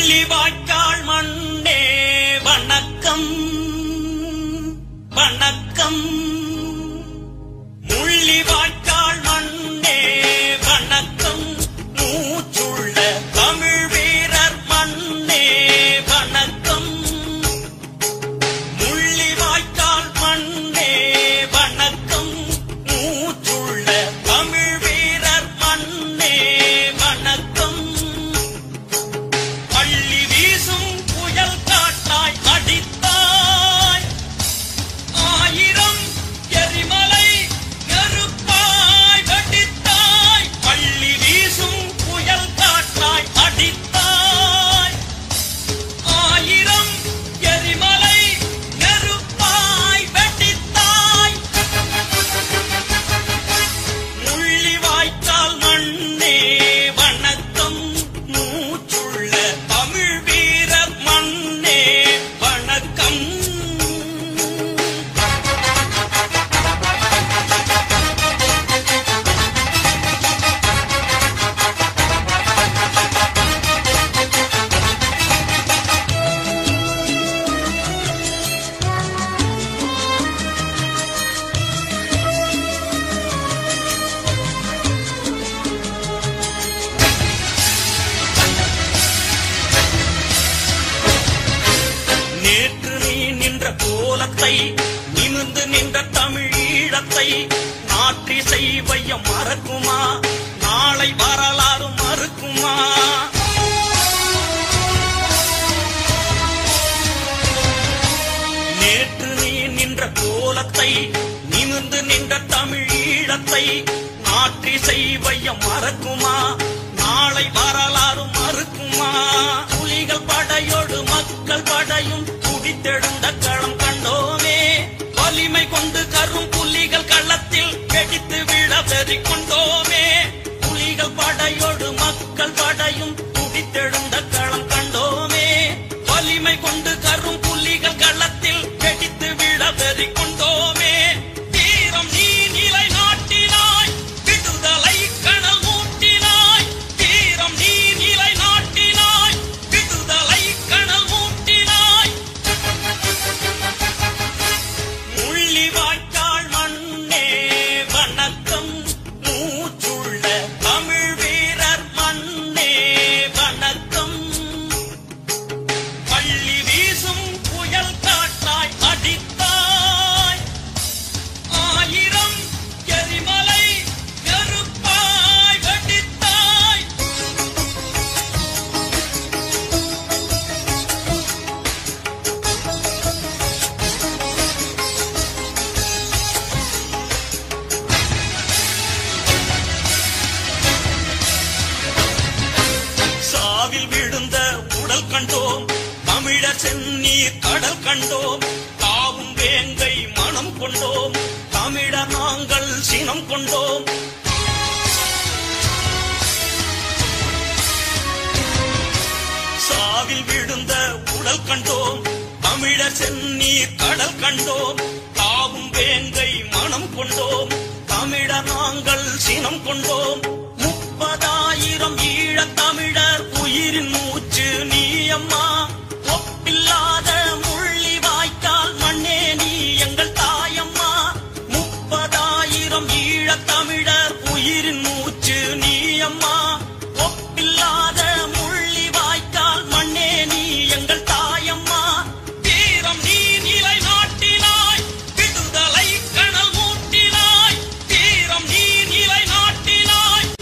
முள்ளிவாய்க்கால் மண்ணே வணக்கம் வணக்கம் முள்ளிவாய்க்கால் மண்ணே வணக்கம் மூச்சுள்ள தமிழ் வீரர் மண்ணே வணக்கம் முள்ளிவாய்க்கால் மண்ணே வணக்கம் மூச்சுள்ள தமிழ் வீரர் மண்ணே வணக்கம் பள்ளி வீசும் புயல் காட்டாய் அடித்தாய் ஆயிரம் எரிமலை நெருப்பாய் வெடித்தாய் பள்ளி வீசும் புயல் காட்டாய் அடித்தாய் ஆயிரம் எரிமலை நெருப்பாய் வெடித்தாய் முள்ளிவாய்க்கால் மண்ணே வணக்கம் மூச்சுள்ள தமிழ் வீரர் மண்ணே வணக்கம் நேற்று நீ நின்ற கோலத்தை நிமிர்ந்து நின்ற தமிழ் ஈழத்தை நாற்றிசை வைய மறக்குமா நாளை வரலாறு மறுக்குமா நேற்று நீ நின்ற கோலத்தை நிமிர்ந்து நின்ற தமிழ் ஈழத்தை நாற்றிசை வைய மறக்குமா நாளை வரலாறு மறுக்குமா புலிகள் படையோடு மக்கள் படையும் குடித்தெழுந்த களம் கண்டோமே வலிமை கொண்டு கரும் புலிகள் களத்தில் வெடித்து விழ வெறி கொண்டோமே புலிகள் படையோடு மக்கள் படையும் குடித்தெழுந்த களம் கண்டோமே வலிமை கொண்டு கரும் புலிகள் களத்தில் வெடித்து விழ வெறி கொண்டோமே வீரம் நீ நிலை நாட்டினாய் விடுதலை கனல் மூட்டினாய் வீரம் நீ நிலை நாட்டினாய் விடுதலை கனல் மூட்டினாய் முள்ளிவாய்க்கால் மண்ணே வணக்கம் மூச்சுள்ள தமிழ் வீரர் மண்ணே வணக்கம் பள்ளி வீசும் புயல் காட்டாய் அடித்தாய் ஆயிரம் எரிமலை நெருப்பாய் வெடித்தாய் சாவில் விழுந்த உடல் கண்டோம் தமிழர் செந்நீர் கடல் கண்டோம் தாவும் வேங்கை மனம் கொண்டோம் தமிழர் நாங்கள் சினம் கொண்டோம் சாவில் விழுந்த உடல் கண்டோம் தமிழர் செந்நீர் கடல் கண்டோம் தாவும் வேங்கை மனம் கொண்டோம் தமிழர் நாங்கள் சினம் கொண்டோம் முப்பதாயிரம் ஈழத் தமிழர் உயிரின் மூச்சு நீ அம்மா ஒப்பில்லாத முள்ளி வாய்க்கால் மண்ணே நீ எங்கள் தாயம்மா முப்பதாயிரம் ஈழத் தமிழர் உயிரின் மூச்சு நீ அம்மா ஒப்பில்லாத முள்ளி வாய்க்கால் மண்ணே நீ எங்கள் தாயம்மா வீரம் நீ நிலை நாட்டினாய் விடுதலை கனல் மூட்டினாய் வீரம் நீ நிலை நாட்டினாய்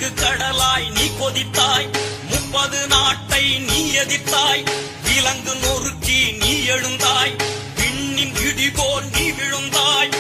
கடலாய் நீ கொதித்தாய் முப்பது நாட்டை நீ எதிர்த்தாய் விலங்கு நொறுக்கி நீ எழுந்தாய் விண்ணின் இடிபோல் நீ விழுந்தாய்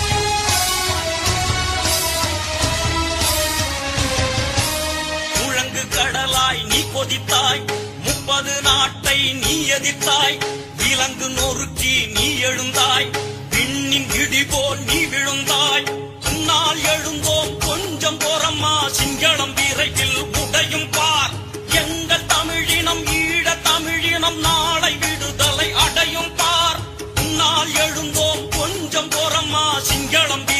முழங்கு கடலாய் நீ கொதித்தாய் முப்பது நாட்டை நீ எதிர்த்தாய் விலங்கு நொறுக்கி நீ எழுந்தாய் விண்ணின் இடிபோல் நீ விழுந்தாய் உன்னால் எழுந்தோம் கொஞ்சம் போறம்மா சிங்களம் விரைவில் உடையும் பார் எங்கள் தமிழினம் ஈழ தமிழினம் நாளை விடுதலை அடையும் பார் உன்னால் எழுந்தோம் கொஞ்சம் போறம்மா சிங்களம்